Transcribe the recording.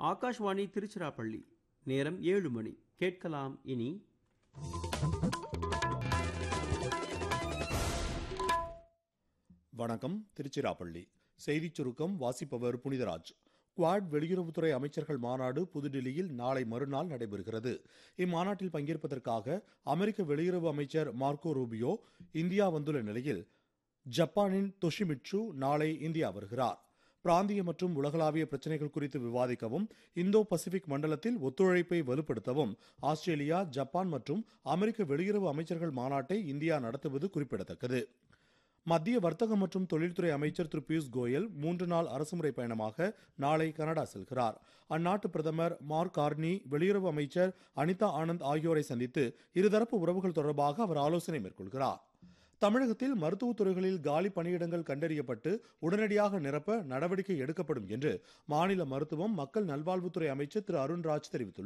ஆகாஷ்வாணி திருச்சிராப்பள்ளி நேரம் ஏழு மணி கேட்கலாம் இனி வணக்கம் திருச்சிராப்பள்ளி செய்திச் சுருக்கம் வாசிப்பவர் புனிதராஜ் குவாட் வெளியுறவுத்துறை அமைச்சர்கள் மாநாடு புதுடில்லியில் நாளை மறுநாள் நடைபெறுகிறது இம்மாநாட்டில் பங்கேற்பதற்காக அமெரிக்க வெளியுறவு அமைச்சர் மார்க்கோ ரூபியோ இந்தியா வந்துள்ள நிலையில் ஜப்பானின் தொஷிமிட்சு நாளை இந்தியா வருகிறார் பிராந்திய மற்றும் உலகளாவிய பிரச்சினைகள் குறித்து விவாதிக்கவும் இந்தோ பசிபிக் மண்டலத்தில் ஒத்துழைப்பை வலுப்படுத்தவும் ஆஸ்திரேலியா ஜப்பான் மற்றும் அமெரிக்க வெளியுறவு அமைச்சர்கள் மாநாட்டை இந்தியா நடத்துவது குறிப்பிடத்தக்கது மத்திய வர்த்தக மற்றும் தொழில்துறை அமைச்சர் திரு பியூஷ் கோயல் மூன்று நாள் அரசுமுறை பயணமாக நாளை கனடா செல்கிறார் அந்நாட்டு பிரதமர் மார்க் கார்னி வெளியுறவு அமைச்சர் அனிதா ஆனந்த் ஆகியோரை சந்தித்து இருதரப்பு உறவுகள் தொடர்பாக அவர் ஆலோசனை மேற்கொள்கிறார் தமிழகத்தில் மருத்துவத் துறைகளில் காலி பணியிடங்கள் கண்டறியப்பட்டு உடனடியாக நிரப்ப நடவடிக்கை எடுக்கப்படும் என்று மாநில மருத்துவம் மக்கள் நல்வாழ்வுத்துறை அமைச்சர் திரு அருண்ராஜ் தெரிவித்துள்ளார்